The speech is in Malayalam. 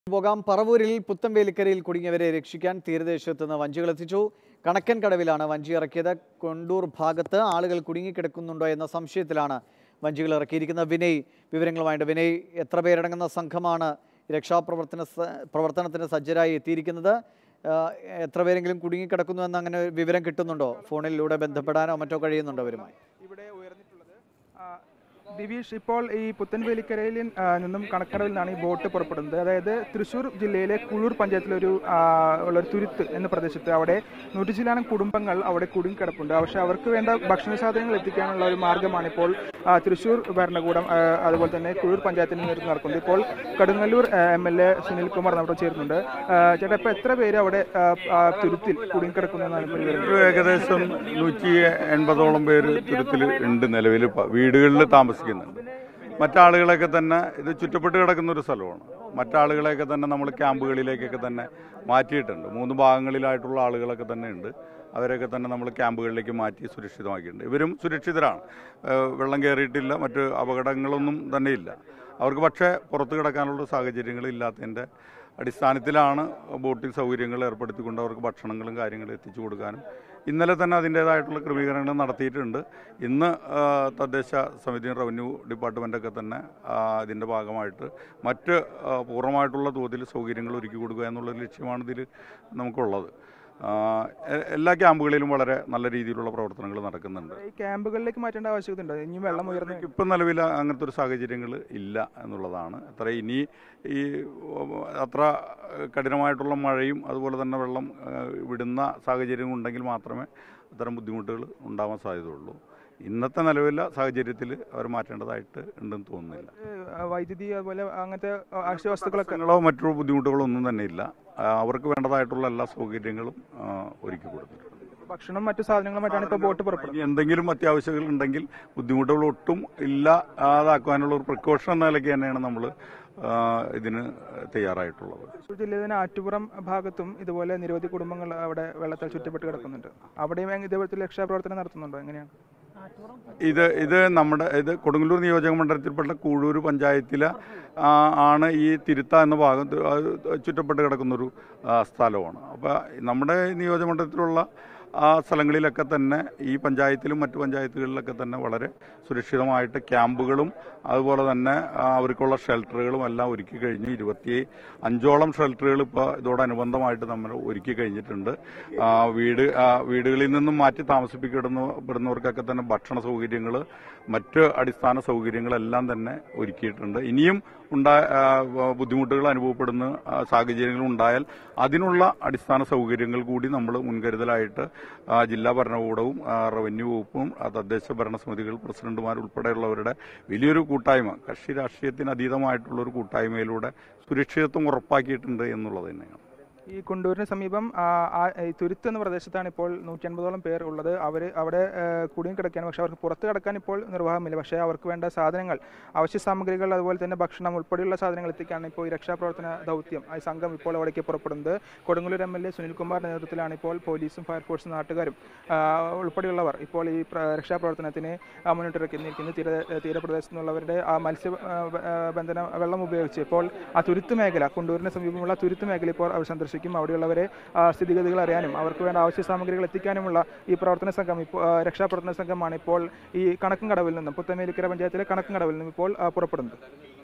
പോകാം പറവൂരിൽ പുത്തംവേലിക്കരയിൽ കുടുങ്ങിയവരെ രക്ഷിക്കാൻ തീരദേശത്ത് നിന്ന് വഞ്ചികൾ എത്തിച്ചു കണക്കൻ കടവിലാണ് വഞ്ചി ഇറക്കിയത് കൊണ്ടൂർ ഭാഗത്ത് ആളുകൾ കുടുങ്ങിക്കിടക്കുന്നുണ്ടോ എന്ന സംശയത്തിലാണ് വഞ്ചികൾ ഇറക്കിയിരിക്കുന്നത് വിനയ് വിവരങ്ങളുമായിട്ട് വിനയ് എത്ര പേരടങ്ങുന്ന സംഘമാണ് രക്ഷാപ്രവർത്തന സ- പ്രവർത്തനത്തിന് സജ്ജരായി എത്തിയിരിക്കുന്നത് ആ, എത്ര പേരെങ്കിലും കുടുങ്ങിക്കിടക്കുന്നു എന്ന് അങ്ങനെ ഒരു വിവരം കിട്ടുന്നുണ്ടോ ഫോണിലൂടെ ബന്ധപ്പെടാനോ മറ്റോ കഴിയുന്നുണ്ടോ അവരുമായി ഇവിടെ ഉയർന്നിട്ടുള്ളത് ആ, ദിവീഷ് ഇപ്പോൾ ഈ പുത്തൻവേലിക്കരയിൽ ആ, നിന്നും കണക്കടവിൽ നിന്നാണ് ഈ ബോട്ട് പുറപ്പെടുന്നത് അതായത് തൃശ്ശൂർ ജില്ലയിലെ കുഴൂർ പഞ്ചായത്തിലൊരു ആ, ഉള്ളൊരു തുരുത്ത് എന്ന പ്രദേശത്ത് അവിടെ നൂറ്റി ചില്ലാനം കുടുംബങ്ങൾ അവിടെ കുടുങ്ങിക്കിടപ്പുണ്ട് പക്ഷെ അവർക്ക് വേണ്ട ഭക്ഷണ സാധനങ്ങൾ എത്തിക്കാനുള്ള ഒരു മാർഗ്ഗമാണ് ഇപ്പോൾ ആ, തൃശ്ശൂർ ഭരണകൂടം ആ, അതുപോലെ തന്നെ കുഴൂർ പഞ്ചായത്തിന് നേതൃത്വം നടക്കുന്നത് ഇപ്പോൾ Kodungallur M L A Sunil Kumar നമ്മുടെ ചേരുന്നുണ്ട് ആ, ചേട്ടാ ഇപ്പോൾ എത്ര പേര് അവിടെ ആ, ആ, തുരുത്തിൽ കുടുങ്ങിക്കിടക്കുന്നു എന്നാണ് ഇപ്പോൾ വിവരം ഒരു ഏകദേശം നൂറ്റി എൺപതോളം പേര് തുരുത്തിൽ ഉണ്ട് നിലവിൽ വീടുകളിൽ താമസിക്കുന്നുണ്ട് മറ്റാളുകളെയൊക്കെ തന്നെ ഇത് ചുറ്റപ്പെട്ട് കിടക്കുന്ന ഒരു സ്ഥലമാണ് മറ്റാളുകളെയൊക്കെ തന്നെ നമ്മൾ ക്യാമ്പുകളിലേക്കൊക്കെ തന്നെ മാറ്റിയിട്ടുണ്ട് മൂന്ന് ഭാഗങ്ങളിലായിട്ടുള്ള ആളുകളൊക്കെ തന്നെ ഉണ്ട് അവരെയൊക്കെ തന്നെ നമ്മൾ ക്യാമ്പുകളിലേക്ക് മാറ്റി സുരക്ഷിതമാക്കിയിട്ടുണ്ട് ഇവരും സുരക്ഷിതരാണ് ഏഹ് വെള്ളം കയറിയിട്ടില്ല മറ്റ് അപകടങ്ങളൊന്നും തന്നെ ഇല്ല അവർക്ക് പക്ഷേ പുറത്ത് കിടക്കാനുള്ള സാഹചര്യങ്ങൾ ഇല്ലാത്തതിൻ്റെ അടിസ്ഥാനത്തിലാണ് ബോട്ടിംഗ് സൗകര്യങ്ങൾ ഏർപ്പെടുത്തിക്കൊണ്ട് അവർക്ക് ഭക്ഷണങ്ങളും കാര്യങ്ങളും എത്തിച്ചു കൊടുക്കാനും ഇന്നലെ തന്നെ അതിൻ്റേതായിട്ടുള്ള ക്രമീകരണങ്ങൾ നടത്തിയിട്ടുണ്ട് ഇന്ന് ആ, തദ്ദേശ സമിതിയും റവന്യൂ ഡിപ്പാർട്ട്മെൻറ്റൊക്കെ തന്നെ ആ, അതിൻ്റെ ഭാഗമായിട്ട് മറ്റ് ആ, പൂർണ്ണമായിട്ടുള്ള തോതിൽ സൗകര്യങ്ങൾ ഒരുക്കി കൊടുക്കുക എന്നുള്ള ലക്ഷ്യമാണ് ഇതിൽ നമുക്കുള്ളത് ആ, എ- എല്ലാ ക്യാമ്പുകളിലും വളരെ നല്ല രീതിയിലുള്ള പ്രവർത്തനങ്ങൾ നടക്കുന്നുണ്ട് ഈ ക്യാമ്പുകളിലേക്ക് മാറ്റേണ്ട ആവശ്യകത ഉണ്ടോ ഇനിയും വെള്ളം ഉയർന്നു ഇപ്പം നിലവിൽ അങ്ങനത്തെ ഒരു സാഹചര്യങ്ങൾ ഇല്ല എന്നുള്ളതാണ് അത്ര ഇനി ഈ ഉം, അത്ര കഠിനമായിട്ടുള്ള മഴയും അതുപോലെ തന്നെ വെള്ളം ആ, വിടുന്ന സാഹചര്യം ഉണ്ടെങ്കിൽ മാത്രമേ അത്തരം ബുദ്ധിമുട്ടുകൾ ഉണ്ടാവാൻ സാധ്യതയുള്ളൂ ഇന്നത്തെ നിലവിലെ സാഹചര്യത്തിൽ അവർ മാറ്റേണ്ടതായിട്ട് ഉണ്ടെന്ന് തോന്നുന്നില്ല ഏഹ് വൈദ്യുതി അതുപോലെ അങ്ങനത്തെ അവശ്യ വസ്തുക്കളൊക്കെ പ്രശ്നങ്ങളോ മറ്റു ബുദ്ധിമുട്ടുകളോ ഒന്നും തന്നെ ഇല്ല ആ, അവർക്ക് വേണ്ടതായിട്ടുള്ള എല്ലാ സൗകര്യങ്ങളും ആ, ഒരുക്കി കൊടുത്തിട്ടുണ്ട് ഭക്ഷണം മറ്റു സാധനങ്ങളും മറ്റാണ് ഇപ്പോൾ ബോട്ട് പുറപ്പെടുന്നത് ഇനി എന്തെങ്കിലും അത്യാവശ്യങ്ങൾ ഉണ്ടെങ്കിൽ ബുദ്ധിമുട്ടുകൾ ഒട്ടും ഇല്ല അതാക്കാനുള്ള ഒരു പ്രിക്കോഷൻ എന്ന നിലയ്ക്ക് തന്നെയാണ് നമ്മൾ ഇതിന് തയ്യാറായിട്ടുള്ളത് തൃശ്ശൂർ ജില്ലയിലെ തന്നെ ആറ്റുപുറം ഭാഗത്തും ഇതുപോലെ നിരവധി കുടുംബങ്ങൾ അവിടെ വെള്ളത്താൽ ചുറ്റപ്പെട്ട് കിടക്കുന്നുണ്ട് അവിടെയും എങ്ങ- ഇതേപോലത്തെ രക്ഷാപ്രവർത്തനം നടത്തുന്നുണ്ടോ എങ്ങനെയാണ് ഇത് ഇത് നമ്മുടെ ഇത് കൊടുങ്ങല്ലൂർ നിയോജക മണ്ഡലത്തിൽപ്പെട്ട കൂഴൂർ പഞ്ചായത്തിലെ ആ, ആണ് ഈ തിരുത്ത എന്ന ഭാഗം ത്- അത് ചുറ്റപ്പെട്ട് കിടക്കുന്നൊരു ആ, സ്ഥലമാണ് അപ്പോൾ നമ്മുടെ നിയോജക മണ്ഡലത്തിലുള്ള ആ സ്ഥലങ്ങളിലൊക്കെ തന്നെ ഈ പഞ്ചായത്തിലും മറ്റു പഞ്ചായത്തുകളിലൊക്കെ തന്നെ വളരെ സുരക്ഷിതമായിട്ട് ക്യാമ്പുകളും അതുപോലെ തന്നെ ആ, അവർക്കുള്ള ഷെൽട്ടറുകളും എല്ലാം ഒരുക്കി കഴിഞ്ഞു ഇരുപത്തി അഞ്ചോളം ഷെൽട്ടറുകൾ ഇപ്പോൾ ഇതോടനുബന്ധമായിട്ട് നമ്മൾ ഒരുക്കി കഴിഞ്ഞിട്ടുണ്ട് ആ, വീട് ആ, വീടുകളിൽ നിന്നും മാറ്റി താമസിപ്പിക്കപ്പെടുന്ന പെടുന്നവർക്കൊക്കെ തന്നെ ഭക്ഷണ സൗകര്യങ്ങൾ മറ്റ് അടിസ്ഥാന സൗകര്യങ്ങളെല്ലാം തന്നെ ഒരുക്കിയിട്ടുണ്ട് ഇനിയും ഉണ്ടാ ആ, ബുദ്ധിമുട്ടുകൾ അനുഭവപ്പെടുന്ന ആ, സാഹചര്യങ്ങൾ ഉണ്ടായാൽ അതിനുള്ള അടിസ്ഥാന സൗകര്യങ്ങൾ കൂടി നമ്മൾ മുൻകരുതലായിട്ട് ആ, ജില്ലാ ഭരണകൂടവും ആ, റവന്യൂ വകുപ്പും ആ, തദ്ദേശ ഭരണസമിതികൾ പ്രസിഡന്റുമാർ ഉൾപ്പെടെയുള്ളവരുടെ വലിയൊരു കൂട്ടായ്മ കക്ഷി രാഷ്ട്രീയത്തിന് അതീതമായിട്ടുള്ള ഒരു കൂട്ടായ്മയിലൂടെ സുരക്ഷിതത്വം ഉറപ്പാക്കിയിട്ടുണ്ട് എന്നുള്ളത് തന്നെയാണ് ഈ കുണ്ടൂരിന് സമീപം ആ, ആ, ഈ തുരുത്ത് എന്ന പ്രദേശത്താണ് ഇപ്പോൾ നൂറ്റി അൻപതോളം പേർ ഉള്ളത് അവർ അവിടെ ഏഹ്, കുടുങ്ങി കിടക്കുകയാണ് പക്ഷേ അവർക്ക് പുറത്ത് കിടക്കാൻ ഇപ്പോൾ നിർവാഹമില്ല പക്ഷേ അവർക്ക് വേണ്ട സാധനങ്ങൾ അവശ്യ സാമഗ്രികൾ അതുപോലെ തന്നെ ഭക്ഷണം ഉൾപ്പെടെയുള്ള സാധനങ്ങൾ എത്തിക്കാണ് ഇപ്പോൾ ഈ രക്ഷാപ്രവർത്തന ദൗത്യം ഈ സംഘം ഇപ്പോൾ അവിടേക്ക് പുറപ്പെടുന്നത് കൊടുങ്ങല്ലൂർ എം എൽ എ സുനിൽകുമാറിന്റെ നേതൃത്വത്തിലാണ് ഇപ്പോൾ പോലീസും ഫയർഫോഴ്സും നാട്ടുകാരും ആ, ഉൾപ്പെടെയുള്ളവർ ഇപ്പോൾ ഈ പ്ര- രക്ഷാപ്രവർത്തനത്തിന് ആ, മുന്നിട്ടിറക്കിയിരിക്കുന്നത് തീര തീരപ്രദേശത്തു നിന്നുള്ളവരുടെ ആ മത്സ്യ ആ, ബ- ആ, ബന്ധന വെള്ളം ഉപയോഗിച്ച് ഇപ്പോൾ ആ തുരുത്ത് മേഖല കുണ്ടൂരിന് സമീപമുള്ള തുരുത്ത് മേഖല ഇപ്പോൾ അവർ സന്ദർശിക്കും അവിടെയുള്ളവരെ ആ, സ്ഥിതിഗതികൾ അറിയാനും അവർക്ക് വേണ്ട ആവശ്യ സാമഗ്രികൾ എത്തിക്കാനുമുള്ള ഈ പ്രവർത്തന സംഘം ഇപ്പോൾ ആ, രക്ഷാപ്രവർത്തന സംഘമാണ് ഇപ്പോൾ ഈ കണക്കും കടവിൽ നിന്നും പുത്തമേലിക്കര പഞ്ചായത്തിലെ കണക്കും കടവിൽ നിന്നും ഇപ്പോൾ ആ, പുറപ്പെടുന്നത്